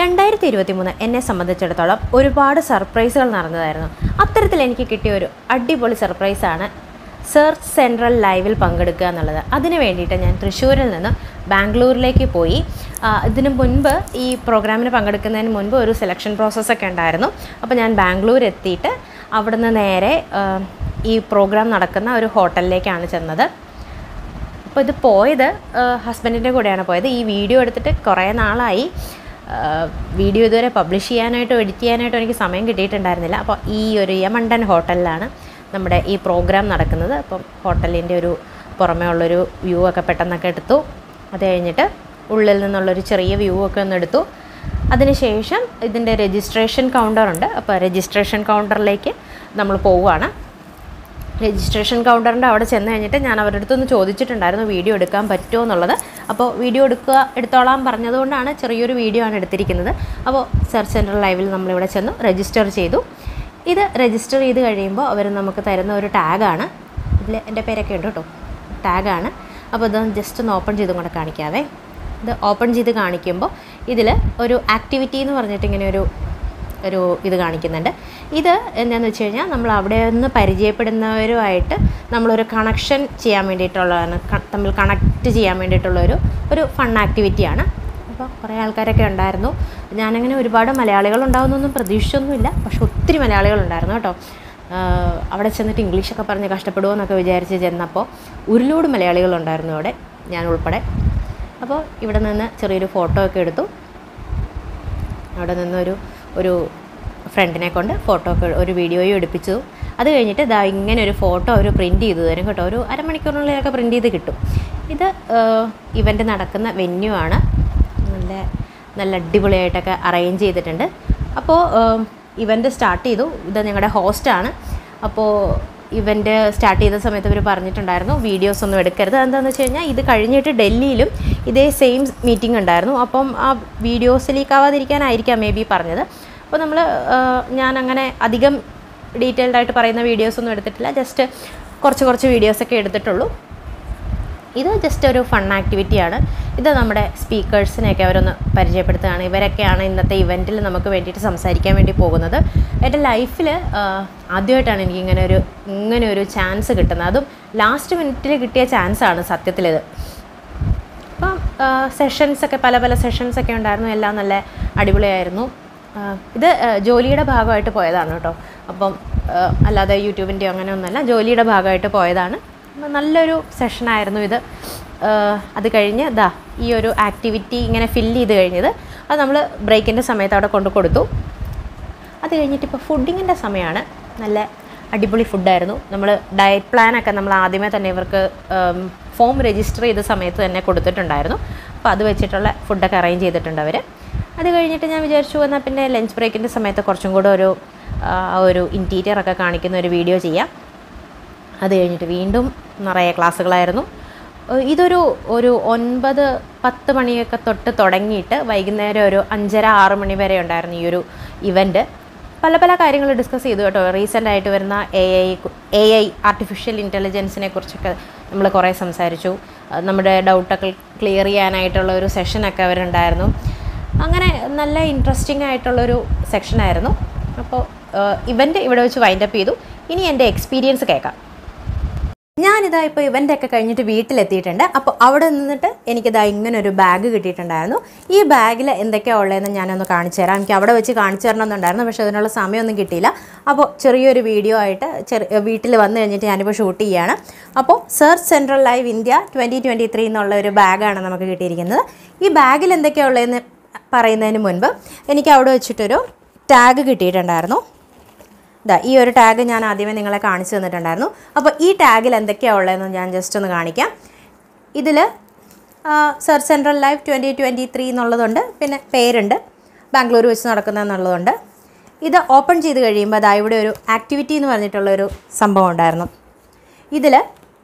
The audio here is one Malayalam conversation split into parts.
രണ്ടായിരത്തി ഇരുപത്തി മൂന്ന് എന്നെ സംബന്ധിച്ചിടത്തോളം ഒരുപാട് സർപ്രൈസുകൾ നടന്നതായിരുന്നു അത്തരത്തിൽ എനിക്ക് കിട്ടിയ ഒരു അടിപൊളി സർപ്രൈസാണ് സെർച്ച് സെൻട്രൽ ലൈവിൽ പങ്കെടുക്കുക എന്നുള്ളത് അതിന് വേണ്ടിയിട്ട് ഞാൻ തൃശ്ശൂരിൽ നിന്ന് ബാംഗ്ലൂരിലേക്ക് പോയി ആ, ഇതിന് മുൻപ് ഈ പ്രോഗ്രാമിന് പങ്കെടുക്കുന്നതിന് മുൻപ് ഒരു സെലക്ഷൻ പ്രോസസ്സൊക്കെ ഉണ്ടായിരുന്നു അപ്പോൾ ഞാൻ ബാംഗ്ലൂർ എത്തിയിട്ട് അവിടുന്ന് നേരെ ആ, ഈ പ്രോഗ്രാം നടക്കുന്ന ഒരു ഹോട്ടലിലേക്കാണ് ചെന്നത് അപ്പോൾ ഇത് പോയത് ഹസ്ബൻഡിൻ്റെ കൂടെയാണ് പോയത് ഈ വീഡിയോ എടുത്തിട്ട് കുറേ നാളായി വീഡിയോ ഇതുവരെ പബ്ലിഷ് ചെയ്യാനായിട്ടോ എഡിറ്റ് ചെയ്യാനായിട്ടോ എനിക്ക് സമയം കിട്ടിയിട്ടുണ്ടായിരുന്നില്ല അപ്പോൾ ഈ ഒരു യമണ്ടൻ ഹോട്ടലിലാണ് നമ്മുടെ ഈ പ്രോഗ്രാം നടക്കുന്നത് അപ്പം ഹോട്ടലിൻ്റെ ഒരു പുറമേ ഉള്ളൊരു വ്യൂ ഒക്കെ പെട്ടെന്നൊക്കെ എടുത്തു അത് കഴിഞ്ഞിട്ട് ഉള്ളിൽ നിന്നുള്ളൊരു ചെറിയ വ്യൂ ഒക്കെ ഒന്ന് എടുത്തു അതിനുശേഷം ഇതിൻ്റെ രജിസ്ട്രേഷൻ കൗണ്ടറുണ്ട് അപ്പോൾ രജിസ്ട്രേഷൻ കൗണ്ടറിലേക്ക് നമ്മൾ പോവുകയാണ് രജിസ്ട്രേഷൻ കൗണ്ടറിൻ്റെ അവിടെ ചെന്ന് കഴിഞ്ഞിട്ട് ഞാൻ അവരുടെ അടുത്തൊന്ന് ചോദിച്ചിട്ടുണ്ടായിരുന്നു വീഡിയോ എടുക്കാൻ പറ്റുമോ എന്നുള്ളത് അപ്പോൾ വീഡിയോ എടുക്കുക എടുത്തോളാൻ പറഞ്ഞതുകൊണ്ടാണ് ചെറിയൊരു വീഡിയോ ആണ് എടുത്തിരിക്കുന്നത് അപ്പോൾ സെർച്ച് സെൻറ്റർ ലൈവിൽ നമ്മളിവിടെ ചെന്നു രജിസ്റ്റർ ചെയ്തു ഇത് രജിസ്റ്റർ ചെയ്ത് കഴിയുമ്പോൾ അവർ നമുക്ക് തരുന്ന ഒരു ടാഗാണ് ഇതിൽ എൻ്റെ പേരൊക്കെ ഉണ്ട് കേട്ടോ ടാഗാണ് അപ്പോൾ ഇത് ജസ്റ്റ് ഒന്ന് ഓപ്പൺ ചെയ്തും കൂടെ കാണിക്കാവേ ഇത് ഓപ്പൺ ചെയ്ത് കാണിക്കുമ്പോൾ ഇതിൽ ഒരു ആക്ടിവിറ്റി എന്ന് പറഞ്ഞിട്ട് ഇങ്ങനെ ഒരു ഒരു ഇത് കാണിക്കുന്നുണ്ട് ഇത് എന്താണെന്ന് വെച്ച് കഴിഞ്ഞാൽ നമ്മൾ അവിടെ നിന്ന് പരിചയപ്പെടുന്നവരുമായിട്ട് നമ്മളൊരു കണക്ഷൻ ചെയ്യാൻ വേണ്ടിയിട്ടുള്ളതാണ് ക- തമ്മിൽ കണക്റ്റ് ചെയ്യാൻ വേണ്ടിയിട്ടുള്ള ഒരു ഒരു ഫൺ ആക്ടിവിറ്റിയാണ് അപ്പോൾ കുറേ ആൾക്കാരൊക്കെ ഉണ്ടായിരുന്നു ഞാനങ്ങനെ ഒരുപാട് മലയാളികൾ ഉണ്ടാവുന്നൊന്നും പ്രതീക്ഷിച്ചൊന്നുമില്ല പക്ഷെ ഒത്തിരി മലയാളികളുണ്ടായിരുന്നു കേട്ടോ ആഹ് അവിടെ ചെന്നിട്ട് ഇംഗ്ലീഷൊക്കെ പറഞ്ഞ് കഷ്ടപ്പെടുമോ എന്നൊക്കെ വിചാരിച്ച് ചെന്നപ്പോൾ ഒരുലോട് മലയാളികളുണ്ടായിരുന്നു അവിടെ ഞാൻ ഉൾപ്പെടെ അപ്പോൾ ഇവിടെ നിന്ന് ചെറിയൊരു ഫോട്ടോ ഒക്കെ എടുത്തു അവിടെ നിന്നൊരു ഒരു ഫ്രണ്ടിനെ കൊണ്ട് ഫോട്ടോ ഒക്കെ ഒരു വീഡിയോയും എടുപ്പിച്ചു അത് കഴിഞ്ഞിട്ട് ഇതാ ഇങ്ങനെ ഒരു ഫോട്ടോ ഒരു പ്രിൻറ്റ് ചെയ്ത് തരും കേട്ടോ ഒരു അരമണിക്കൂറിനുള്ളിലൊക്കെ പ്രിൻറ്റ് ചെയ്ത് കിട്ടും ഇത് ഇവൻ്റ് നടക്കുന്ന വെന്യൂ ആണ് നല്ല നല്ല അടിപൊളിയായിട്ടൊക്കെ അറേഞ്ച് ചെയ്തിട്ടുണ്ട് അപ്പോൾ ഇവൻ്റ് സ്റ്റാർട്ട് ചെയ്തു ഇത് ഞങ്ങളുടെ ഹോസ്റ്റാണ് അപ്പോൾ ഇവൻ്റ് സ്റ്റാർട്ട് ചെയ്ത സമയത്ത് ഇവർ പറഞ്ഞിട്ടുണ്ടായിരുന്നു വീഡിയോസ് ഒന്നും എടുക്കരുത് എന്താണെന്ന് വെച്ച് കഴിഞ്ഞാൽ ഇത് കഴിഞ്ഞിട്ട് ഡൽഹിയിലും ഇതേ സെയിം മീറ്റിംഗ് ഉണ്ടായിരുന്നു അപ്പം ആ വീഡിയോസ് ലീക്ക് ആവാതിരിക്കാനായിരിക്കാം മേ ബി പറഞ്ഞത് അപ്പോൾ നമ്മൾ ഞാൻ അങ്ങനെ അധികം ഡീറ്റെയിൽഡ് ആയിട്ട് പറയുന്ന വീഡിയോസ് ഒന്നും എടുത്തിട്ടില്ല ജസ്റ്റ് കുറച്ച് കുറച്ച് വീഡിയോസൊക്കെ എടുത്തിട്ടുള്ളൂ ഇത് ജസ്റ്റ് ഒരു ഫൺ ആക്ടിവിറ്റിയാണ് ഇത് നമ്മുടെ സ്പീക്കേഴ്സിനെയൊക്കെ അവരൊന്ന് പരിചയപ്പെടുത്തുകയാണ് ഇവരൊക്കെയാണ് ഇന്നത്തെ ഇവൻറ്റിൽ നമുക്ക് വേണ്ടിയിട്ട് സംസാരിക്കാൻ വേണ്ടി പോകുന്നത് എൻ്റെ ലൈഫിൽ ആദ്യമായിട്ടാണ് എനിക്ക് ഇങ്ങനെ ഒരു ഇങ്ങനെ ഒരു ചാൻസ് കിട്ടുന്നത് അതും ലാസ്റ്റ് മിനിറ്റിൽ കിട്ടിയ ചാൻസാണ് സത്യത്തിലിത് അപ്പം സെഷൻസ് ഒക്കെ പല പല സെഷൻസ് ഒക്കെ ഉണ്ടായിരുന്നു എല്ലാം നല്ല അടിപൊളിയായിരുന്നു ആ, ഇത് ആ, ജോലിയുടെ ഭാഗമായിട്ട് പോയതാണ് കേട്ടോ അപ്പം ആ, അല്ലാതെ യൂട്യൂബിൻ്റെയോ അങ്ങനെ ഒന്നല്ല ജോലിയുടെ ഭാഗമായിട്ട് പോയതാണ് അപ്പം നല്ലൊരു സെഷനായിരുന്നു ഇത് ആ, അത് കഴിഞ്ഞ് ദാ ഈ ഒരു ആക്ടിവിറ്റി ഇങ്ങനെ ഫില്ല് ചെയ്ത് കഴിഞ്ഞത് അത് നമ്മൾ ബ്രേക്കിൻ്റെ സമയത്ത് അവിടെ കൊണ്ട് കൊടുത്തു അത് കഴിഞ്ഞിട്ട് ഇപ്പോൾ ഫുഡിങ്ങിൻ്റെ സമയമാണ് നല്ല അടിപൊളി ഫുഡായിരുന്നു നമ്മൾ ഡയറ്റ് പ്ലാനൊക്കെ നമ്മൾ ആദ്യമേ തന്നെ ഇവർക്ക് ഫോം രജിസ്റ്റർ ചെയ്ത സമയത്ത് തന്നെ കൊടുത്തിട്ടുണ്ടായിരുന്നു അപ്പോൾ അത് വെച്ചിട്ടുള്ള ഫുഡൊക്കെ അറേഞ്ച് ചെയ്തിട്ടുണ്ട് അവർ അത് കഴിഞ്ഞിട്ട് ഞാൻ വിചാരിച്ചു എന്നാൽ പിന്നെ ലഞ്ച് ബ്രേക്കിൻ്റെ സമയത്ത് കുറച്ചും കൂടെ ഒരു ആ, ഒരു ഇൻറ്റീരിയർ ഒക്കെ കാണിക്കുന്ന ഒരു വീഡിയോ ചെയ്യാം അത് കഴിഞ്ഞിട്ട് വീണ്ടും നിറയെ ക്ലാസ്സുകളായിരുന്നു ഏഹ് ഇതൊരു ഒരു ഒൻപത് പത്ത് മണിയൊക്കെ തൊട്ട് തുടങ്ങിയിട്ട് വൈകുന്നേരം ഒരു അഞ്ചര ആറ് മണി വരെ ഉണ്ടായിരുന്നു ഈ ഒരു ഇവൻറ്റ് പല പല കാര്യങ്ങൾ ഡിസ്കസ് ചെയ്തു കേട്ടോ റീസെൻ്റ് ആയിട്ട് വരുന്ന A I A I artificial ഇൻ്റലിജൻസിനെ കുറിച്ചൊക്കെ നമ്മൾ കുറേ സംസാരിച്ചു അഹ് നമ്മുടെ ഡൗട്ടൊക്കെ ക്ലിയർ ചെയ്യാനായിട്ടുള്ള ഒരു സെഷനൊക്കെ അവരുണ്ടായിരുന്നു അങ്ങനെ നല്ല ഇൻട്രസ്റ്റിംഗ് ആയിട്ടുള്ളൊരു സെക്ഷനായിരുന്നു അപ്പോൾ ഇവൻ്റ് ഇവിടെ വെച്ച് വൈൻഡപ്പ് ചെയ്തു ഇനി എൻ്റെ എക്സ്പീരിയൻസ് കേൾക്കാം ഞാനിതാ ഇപ്പോൾ ഇവൻ്റ് ഒക്കെ കഴിഞ്ഞിട്ട് വീട്ടിലെത്തിയിട്ടുണ്ട് അപ്പോൾ അവിടെ നിന്നിട്ട് എനിക്കിതാ ഇങ്ങനെ ഒരു ബാഗ് കിട്ടിയിട്ടുണ്ടായിരുന്നു ഈ ബാഗിൽ എന്തൊക്കെയാണ് ഉള്ളതെന്ന് ഞാനൊന്ന് കാണിച്ചു തരാം എനിക്ക് അവിടെ വെച്ച് കാണിച്ചു തരണമെന്നുണ്ടായിരുന്നു പക്ഷേ അതിനുള്ള സമയമൊന്നും കിട്ടിയില്ല അപ്പോൾ ചെറിയൊരു വീഡിയോ ആയിട്ട് ചെറിയ വീട്ടിൽ വന്നു കഴിഞ്ഞിട്ട് ഞാനിപ്പോൾ ഷൂട്ട് ചെയ്യുകയാണ് അപ്പോൾ search central live India twenty twenty three എന്നുള്ള ഒരു ബാഗാണ് നമുക്ക് കിട്ടിയിരിക്കുന്നത് ഈ ബാഗിൽ എന്തൊക്കെയാണ് ഉള്ളതെന്ന് പറയുന്നതിന് മുൻപ് എനിക്ക് അവിടെ വെച്ചിട്ടൊരു ടാഗ് കിട്ടിയിട്ടുണ്ടായിരുന്നു ഇതാ ഈ ഒരു ടാഗ് ഞാൻ ആദ്യമേ നിങ്ങളെ കാണിച്ചു തന്നിട്ടുണ്ടായിരുന്നു അപ്പോൾ ഈ ടാഗിൽ എന്തൊക്കെയാണ് ഉള്ളതെന്ന് ഞാൻ ജസ്റ്റ് ഒന്ന് കാണിക്കാം ഇതിൽ search central live twenty twenty three എന്നുള്ളതുണ്ട് പിന്നെ പേരുണ്ട് ബാംഗ്ലൂർ വെച്ച് നടക്കുന്നതെന്നുള്ളതുണ്ട് ഇത് ഓപ്പൺ ചെയ്ത് കഴിയുമ്പോൾ അതാ ഇവിടെ ഒരു ആക്ടിവിറ്റി എന്ന് പറഞ്ഞിട്ടുള്ളൊരു സംഭവം ഉണ്ടായിരുന്നു ഇതിൽ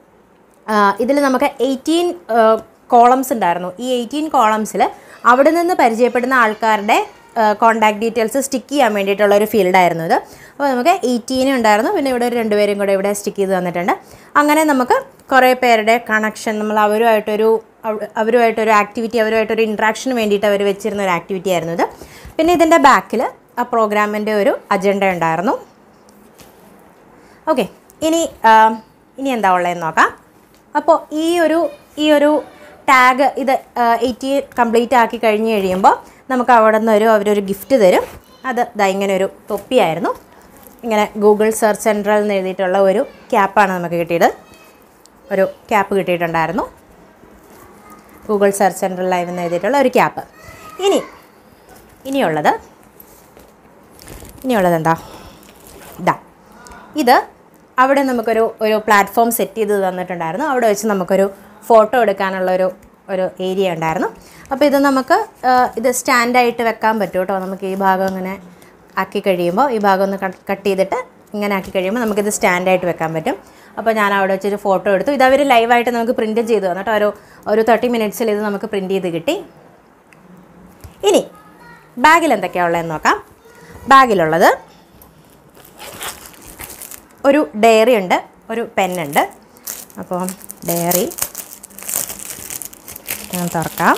ഇതിൽ നമുക്ക് എയ്റ്റീൻ കോളംസ് ഉണ്ടായിരുന്നു ഈ എയ്റ്റീൻ കോളംസിൽ അവിടെ നിന്ന് പരിചയപ്പെടുന്ന ആൾക്കാരുടെ കോൺടാക്ട് ഡീറ്റെയിൽസ് സ്റ്റിക്ക് ചെയ്യാൻ വേണ്ടിയിട്ടുള്ള ഒരു ഫീൽഡായിരുന്നു ഇത് അപ്പോൾ നമുക്ക് എയ്റ്റീൻ ഉണ്ടായിരുന്നു പിന്നെ ഇവിടെ ഒരു രണ്ടുപേരും കൂടെ ഇവിടെ സ്റ്റിക്ക് ചെയ്ത് തന്നിട്ടുണ്ട് അങ്ങനെ നമുക്ക് കുറേ പേരുടെ കണക്ഷൻ നമ്മൾ അവരുമായിട്ടൊരു അവ- അവരുമായിട്ടൊരു ആക്ടിവിറ്റി അവരുമായിട്ടൊരു ഇൻട്രാക്ഷന് വേണ്ടിയിട്ട് അവർ വെച്ചിരുന്ന ഒരു ആക്ടിവിറ്റി ആയിരുന്നു ഇത് പിന്നെ ഇതിൻ്റെ ബാക്കിൽ ആ പ്രോഗ്രാമിൻ്റെ ഒരു അജണ്ട ഉണ്ടായിരുന്നു ഓക്കെ ഇനി ആ, ഇനി എന്താ ഉള്ളതെന്ന് നോക്കാം അപ്പോൾ ഈ ഒരു ഈ ഒരു ടാഗ് ഇത് എയ്റ്റി കംപ്ലീറ്റ് ആക്കി കഴിഞ്ഞ് കഴിയുമ്പോൾ നമുക്ക് അവിടെ നിന്ന് ഒരു അവരൊരു ഗിഫ്റ്റ് തരും അത് ദാ ഇങ്ങനെ ഒരു തൊപ്പിയായിരുന്നു ഇങ്ങനെ ഗൂഗിൾ സെർച്ച് സെൻട്രൽ എന്ന് എഴുതിയിട്ടുള്ള ഒരു ക്യാപ്പാണ് നമുക്ക് കിട്ടിയത് ഒരു ക്യാപ്പ് കിട്ടിയിട്ടുണ്ടായിരുന്നു ഗൂഗിൾ സെർച്ച് സെൻട്രൽ ലൈവ് എന്ന് എഴുതിയിട്ടുള്ള ഒരു ക്യാപ്പ് ഇനി ഇനിയുള്ളത് ഇനിയുള്ളത് എന്താ ഇതാ ഇത് അവിടെ നമുക്കൊരു ഒരു പ്ലാറ്റ്ഫോം സെറ്റ് ചെയ്ത് തന്നിട്ടുണ്ടായിരുന്നു അവിടെ വെച്ച് നമുക്കൊരു ഫോട്ടോ എടുക്കാനുള്ള ഒരു ഒരു ഏരിയ ഉണ്ടായിരുന്നു അപ്പോൾ ഇത് നമുക്ക് ആ, ഇത് സ്റ്റാൻഡായിട്ട് വെക്കാൻ പറ്റും കേട്ടോ നമുക്ക് ഈ ഭാഗം ഇങ്ങനെ ആക്കി കഴിയുമ്പോൾ ഈ ഭാഗം ഒന്ന് കട്ട് ചെയ്തിട്ട് ഇങ്ങനെ ആക്കി കഴിയുമ്പോൾ നമുക്കിത് സ്റ്റാൻഡായിട്ട് വെക്കാൻ പറ്റും അപ്പോൾ ഞാൻ അവിടെ വെച്ചൊരു ഫോട്ടോ എടുത്തു ഇത് അവർ ലൈവായിട്ട് നമുക്ക് പ്രിൻറ്റ് ചെയ്ത് തന്നു കേട്ടോ ഒരു ഒരു തേർട്ടി മിനിറ്റ്സിൽ ഇത് നമുക്ക് പ്രിൻറ്റ് ചെയ്ത് കിട്ടി ഇനി ബാഗിൽ എന്തൊക്കെയാണ് ഉള്ളതെന്ന് നോക്കാം ബാഗിലുള്ളത് ഒരു ഡയറി ഉണ്ട് ഒരു പെന്നുണ്ട് അപ്പോൾ ഡയറി ഞാൻ തുറക്കാം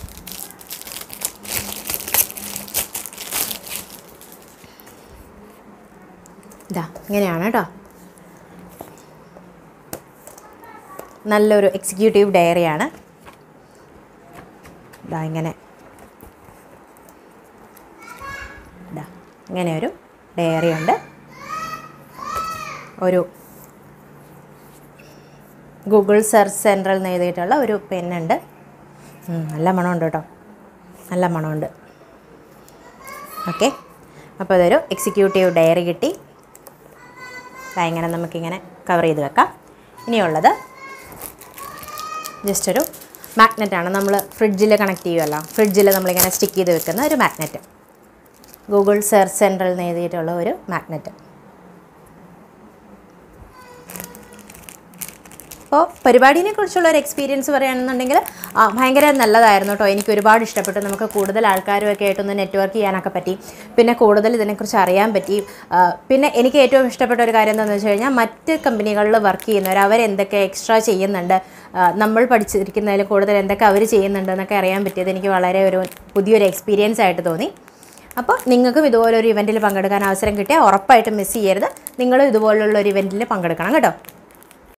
ഇതാ ഇങ്ങനെയാണ് കേട്ടോ നല്ലൊരു എക്സിക്യൂട്ടീവ് ഡയറിയാണ് ഇതാ ഇങ്ങനെ ഇതാ ഇങ്ങനെ ഒരു ഡയറി ഉണ്ട് ഒരു ഗൂഗിൾ സെർച്ച് സെൻട്രൽ എന്ന് എഴുതിയിട്ടുള്ള ഒരു പെന്നുണ്ട് ഉം, നല്ല മണമുണ്ട് കേട്ടോ നല്ല മണമുണ്ട് ഓക്കെ അപ്പോൾ അതൊരു എക്സിക്യൂട്ടീവ് ഡയറി കിട്ടി ദാ ഇങ്ങനെ നമുക്കിങ്ങനെ കവർ ചെയ്ത് വെക്കാം ഇനിയുള്ളത് ജസ്റ്റ് ഒരു മാഗ്നറ്റാണ് നമ്മൾ ഫ്രിഡ്ജിൽ കണക്ട് ചെയ്യുമല്ലോ ഫ്രിഡ്ജിൽ നമ്മളിങ്ങനെ സ്റ്റിക്ക് ചെയ്ത് വെക്കുന്ന ഒരു മാഗ്നറ്റ് ഗൂഗിൾ സെർച്ച് സെൻട്രൽ എന്ന് എഴുതിയിട്ടുള്ള ഒരു മാഗ്നറ്റ് അപ്പോൾ പരിപാടിനെ കുറിച്ചുള്ള ഒരു എക്സ്പീരിയൻസ് പറയുകയാണെന്നുണ്ടെങ്കിൽ ആ, ഭയങ്കര നല്ലതായിരുന്നു കേട്ടോ എനിക്ക് ഒരുപാട് ഇഷ്ടപ്പെട്ടു നമുക്ക് കൂടുതൽ ആൾക്കാരുമൊക്കെ ആയിട്ടൊന്ന് നെറ്റ്വർക്ക് ചെയ്യാനൊക്കെ പറ്റി പിന്നെ കൂടുതൽ ഇതിനെക്കുറിച്ച് അറിയാൻ പറ്റി ആ, പിന്നെ എനിക്ക് ഏറ്റവും ഇഷ്ടപ്പെട്ട ഒരു കാര്യം എന്താണെന്ന് വെച്ച് കഴിഞ്ഞാൽ മറ്റ് കമ്പനികളിൽ വർക്ക് ചെയ്യുന്നവർ അവരെന്തൊക്കെ എക്സ്ട്രാ ചെയ്യുന്നുണ്ട് ആ, നമ്മൾ പഠിച്ചിരിക്കുന്നതിൽ കൂടുതൽ എന്തൊക്കെ അവർ ചെയ്യുന്നുണ്ട് എന്നൊക്കെ അറിയാൻ പറ്റിയത് എനിക്ക് വളരെ ഒരു പുതിയൊരു എക്സ്പീരിയൻസ് ആയിട്ട് തോന്നി അപ്പോൾ നിങ്ങൾക്കും ഇതുപോലൊരു ഇവൻറ്റിൽ പങ്കെടുക്കാൻ അവസരം കിട്ടിയാൽ ഉറപ്പായിട്ടും മിസ് ചെയ്യരുത് നിങ്ങളും ഇതുപോലുള്ള ഒരു ഇവൻറ്റിൽ പങ്കെടുക്കണം കേട്ടോ